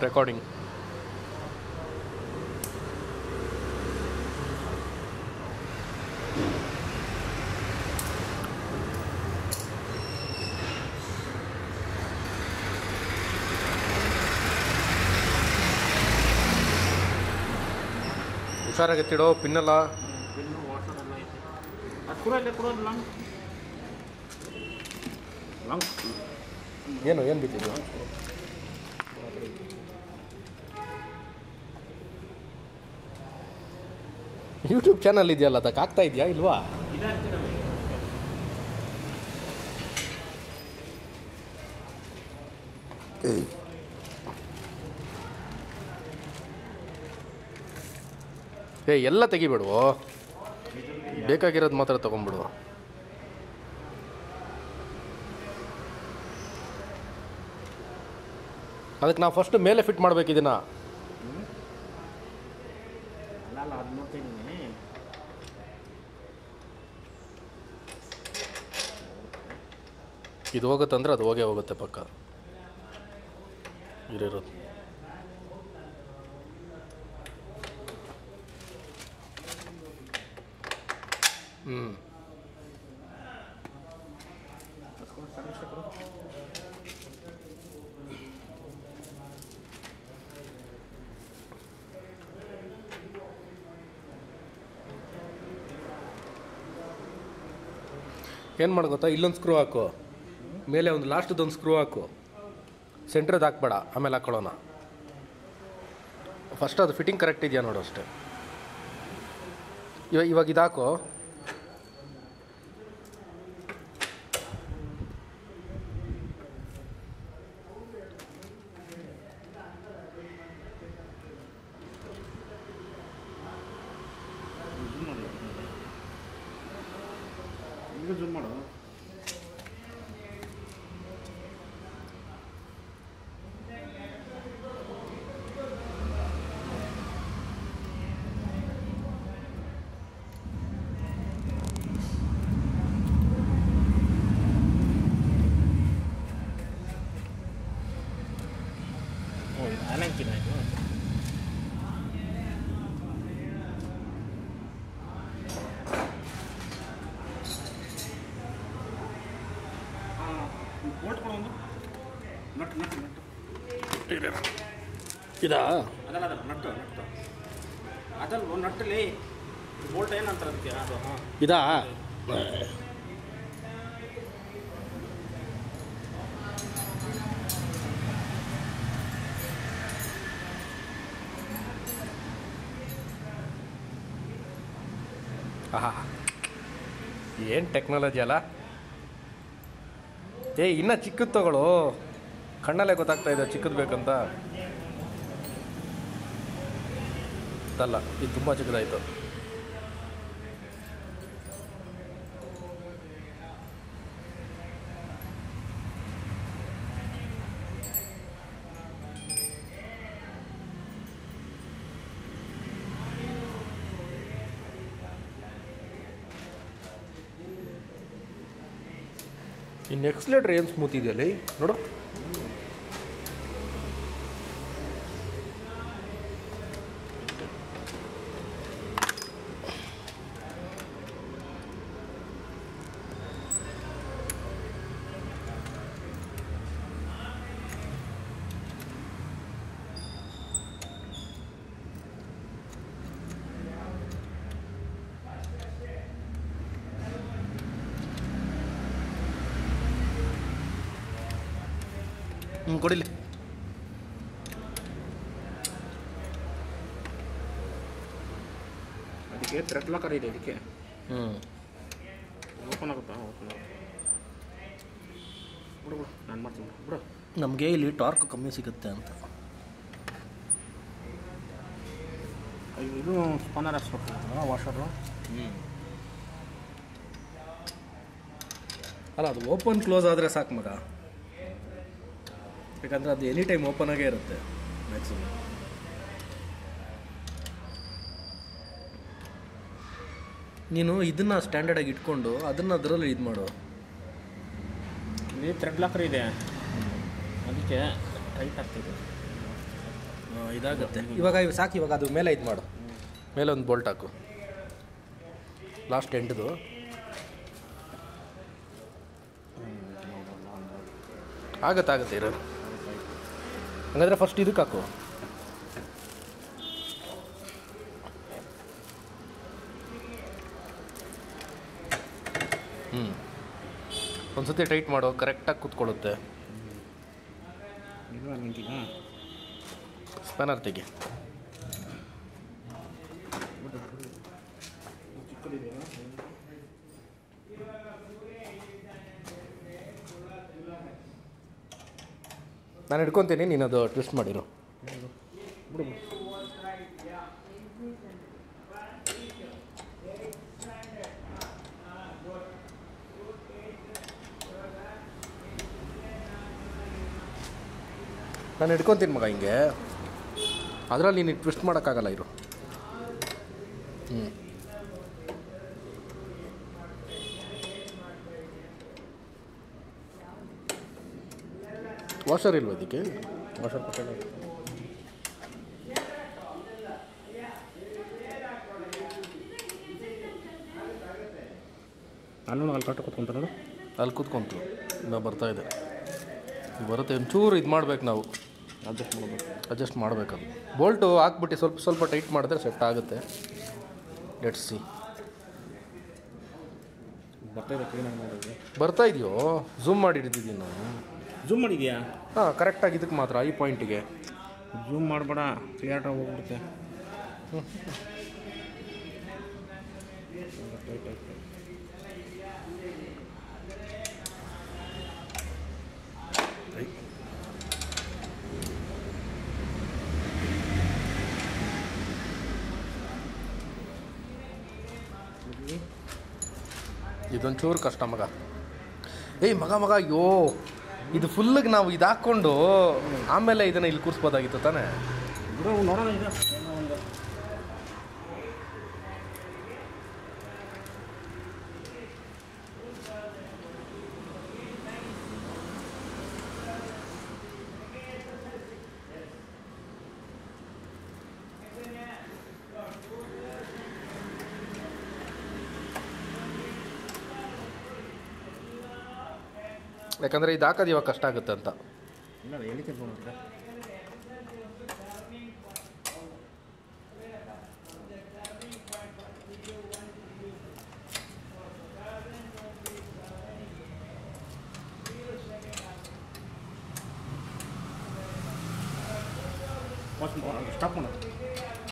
Recording ಹುಷಾರಾಗತ್ತಿಡೋ ಪಿನ್ನೆಲ್ಲ ಇನ್ನು water ಎಲ್ಲ ಐತೆ ಅದು ಕೂಡ ಇಲ್ಲ ಕೂಡ ಲಾಂಗ್ ಲಾಂಗ್ ಏನು ಏನು ಬಿದ್ದಿದ್ದು ಯೂಟ್ಯೂಬ್ ಚಾನಲ್ ಇದೆಯಲ್ಲ ಅದಕ್ಕೆ ಆಗ್ತಾ ಇದೆಯಾ ಇಲ್ವಾ ಇದಾಗ್ತಿರಲ್ಲ ಏ ಎಲ್ಲ ತೆಗಿಬೇಡು ಬೇಕಾಗಿರೋದು ಮಾತ್ರ ತೊಗೊಂಬಿಡು ಅದಕ್ಕೆ ನಾವು ಫಸ್ಟ್ ಮೇಲೆ ಫಿಟ್ ಮಾಡ್ಬೇಕು ಇದನ್ನ ಅಲ್ಲ ಅಲ್ಲ ಅದು ನೋಡ್ತಿದ್ದೀನಿ ಇದು ಹೋಗುತ್ತಂದ್ರೆ ಅದು ಹೋಗೇ ಹೋಗುತ್ತೆ ಪಕ್ಕ ಇರೋದು ಹ್ಞೂ ಏನು ಮಾಡು ಗೊತ್ತಾ ಇಲ್ಲೊಂದು ಸ್ಕ್ರೂ ಹಾಕು ಮೇಲೆ ಒಂದು ಲಾಸ್ಟ್ದೊಂದು ಸ್ಕ್ರೂ ಹಾಕು ಸೆಂಟ್ರದ್ದು ಹಾಕ್ಬೇಡ ಆಮೇಲೆ ಹಾಕೊಳ್ಳೋಣ ಫಸ್ಟ್ ಅದು ಫಿಟ್ಟಿಂಗ್ ಕರೆಕ್ಟ್ ಇದೆಯಾ ನೋಡು ಅಷ್ಟೇ ಇವಾಗ ಇವಾಗ ಇದಾಕು ಜೂಮ್ ಮಾಡಿ ಈಗ ಜೂಮ್ ಮಾಡು ಓ ಇದು ಆಲಂಕಿನ ಇದು ಬೋಲ್ಟ್ ಕೊಡು ಒಂದು ನಟ್ ನಟ್ ನಟ್ ಇದಾ ಅದಲ್ಲ ಅದಲ್ಲ ನಟ್ಟು ನಟ್ಟು ಅದಲ್ಲ ನಟ್ಟಲ್ಲಿ ಬೋಲ್ಟ್ ಏನಂತಾರೆ ಅದಕ್ಕೆ ಅದು ಹಾಂ ಇದಾ ಆಹಾ ಏನು ಟೆಕ್ನಾಲಜಿ ಅಲ್ಲ ಏ ಇನ್ನೂ ಚಿಕ್ಕದು ತಗೊಳ್ಳು ಕಣ್ಣಲ್ಲೇ ಗೊತ್ತಾಗ್ತಾ ಇದೆ ಚಿಕ್ಕದು ಬೇಕಂತ ಅದಲ್ಲ ಇದು ತುಂಬ ಚಿಕ್ಕದಾಯಿತು ಇನ್ನು ಎಕ್ಸ್ಲೇಟ್ರ್ ಏನು ಸ್ಮೂತ್ ಇದೆಯಲ್ಲಿ ನೋಡು ಹ್ಞೂ ಕೊಡಿಲಿ ಅದಕ್ಕೆ ಥ್ರೆಡ್ ಲಾಕರ್ ಇದೆ ಇದಕ್ಕೆ ಹ್ಞೂ ಓಪನ್ ಆಗುತ್ತಾ ಓಪನ್ ಆಗುತ್ತೆ ಬಿಡು ಬಿಡು ನಾನು ಮಾಡ್ತೀನಿ ಬಿಡು. ಬಿಡು ನಮಗೆ ಇಲ್ಲಿ ಟಾರ್ಕ್ ಕಮ್ಮಿ ಸಿಗುತ್ತೆ ಅಂತ ಅಯ್ಯೋ, ಇದು ಸ್ಪನ್ನರ್ ಹಾಕ್ಸ್ಬೇಕು ವಾಷರು ಹ್ಞೂ ಅಲ್ಲ ಅದು ಓಪನ್ ಕ್ಲೋಸ್ ಆದರೆ ಸಾಕು ಮಗ ಯಾಕಂದರೆ ಅದು ಎನಿ ಟೈಮ್ ಓಪನ್ ಆಗೇ ಇರುತ್ತೆ ಮ್ಯಾಕ್ಸಿಮಮ್ ನೀನು ಇದನ್ನು ಸ್ಟ್ಯಾಂಡರ್ಡಾಗಿ ಇಟ್ಕೊಂಡು ಅದನ್ನು ಅದರಲ್ಲಿ ಇದು ಮಾಡು ಇಲ್ಲಿ ಥ್ರೆಡ್ ಲಾಕರ್ ಇದೆ ಅದಕ್ಕೆ ಟೈಟ್ ಆಗ್ತಿದೆ ಇದಾಗುತ್ತೆ ಇವಾಗ ಇವು ಸಾಕು ಇವಾಗ ಅದು ಮೇಲೆ ಇದು ಮಾಡು ಮೇಲೆ ಒಂದು ಬೋಲ್ಟ್ ಹಾಕು ಲಾಸ್ಟ್ ಎಂಟ್ದು ಆಗತ್ತೆ ಆಗತ್ತೆ ಇರೋ ಹಂಗಾದ್ರೆ ಫಸ್ಟ್ ಇದಕ್ಕೆ ಹಾಕು ಹ್ಞೂ ಒಂದ್ಸತಿ ಟೈಟ್ ಮಾಡು ಕರೆಕ್ಟಾಗಿ ಕೂತ್ಕೊಳ್ಳುತ್ತೆ ಇದು ನಿಂತೀಗ ಸ್ಪ್ಯಾನರ್ ತೆಗಿ ನಾನು ಹಿಡ್ಕೊತೀನಿ ನೀನು ಅದು ಟ್ವಿಸ್ಟ್ ಮಾಡಿರು ನಾನು ಹಿಡ್ಕೊತೀನಿ ಮಗ ಹಿಂಗೆ ಅದರಲ್ಲಿ ನೀನು ಟ್ವಿಸ್ಟ್ ಮಾಡೋಕ್ಕಾಗಲ್ಲ ಇರು ಹ್ಞೂ ವಾಷರ್ ಇಲ್ವಾ ಇದಕ್ಕೆ ವಾಷರ್ ಪಕ್ಕದ ಅಲ್ಲೂ ಅಲ್ಲಿ ಕಟ್ಟ ಕೂತ್ಕೊಂತಾರ ಅಲ್ಲಿ ಕೂತ್ಕೊಂತು ಇನ್ನು ಬರ್ತಾ ಇದೆ ಇದು ಬರುತ್ತೆ ಒಂಚೂರು ಇದು ಮಾಡ್ಬೇಕು ನಾವು ಅಡ್ಜಸ್ಟ್ ಮಾಡ್ಬೇಕು ಅಡ್ಜಸ್ಟ್ ಮಾಡಬೇಕದು ಬೋಲ್ಟು ಹಾಕ್ಬಿಟ್ಟು ಸ್ವಲ್ಪ ಸ್ವಲ್ಪ ಟೈಟ್ ಮಾಡಿದ್ರೆ ಸೆಟ್ ಆಗುತ್ತೆ ಲೆಟ್ಸ್ ಸಿ ಬರ್ತಾಯಿದೆ ಕ್ಲೀನಾಗಿ ಮಾಡೋದು ಬರ್ತಾ ಇದೆಯೋ ಝೂಮ್ ಮಾಡಿ ಹಿಡಿದಿದ್ದೀನಿ ನಾನು ಜೂಮ್ ಮಾಡಿದ್ಯಾ ಹಾಂ ಕರೆಕ್ಟಾಗಿ ಇದಕ್ಕೆ ಮಾತ್ರ ಈ ಪಾಯಿಂಟಿಗೆ ಜೂಮ್ ಮಾಡಬೇಡ ಕ್ಲಿಯರ್ಟಾಗಿ ಹೋಗ್ಬಿಡುತ್ತೆ ಇದೊಂಚೂರು ಕಷ್ಟ ಮಗ ಏಯ್ ಮಗ ಮಗ ಅಯ್ಯೋ ಇದು ಫುಲ್ಲಿಗೆ ನಾವು ಇದು ಹಾಕ್ಕೊಂಡು ಆಮೇಲೆ ಇದನ್ನು ಇಲ್ಲಿ ಕೂರಿಸ್ಬೋದಾಗಿತ್ತು ತಾನೇ ಬಿಡು ನೋಡೋಣ ಈಗ ಏನೋ ಒಂದು ಯಾಕಂದರೆ ಇದು ಹಾಕೋದು ಇವಾಗ ಕಷ್ಟ ಆಗುತ್ತೆ ಅಂತ ಇಲ್ಲ ಎಲ್ಲಿ ತಿಳ್ಕೊಂಡು ಸ್ಟಾಪ್ ಮಾಡೋದು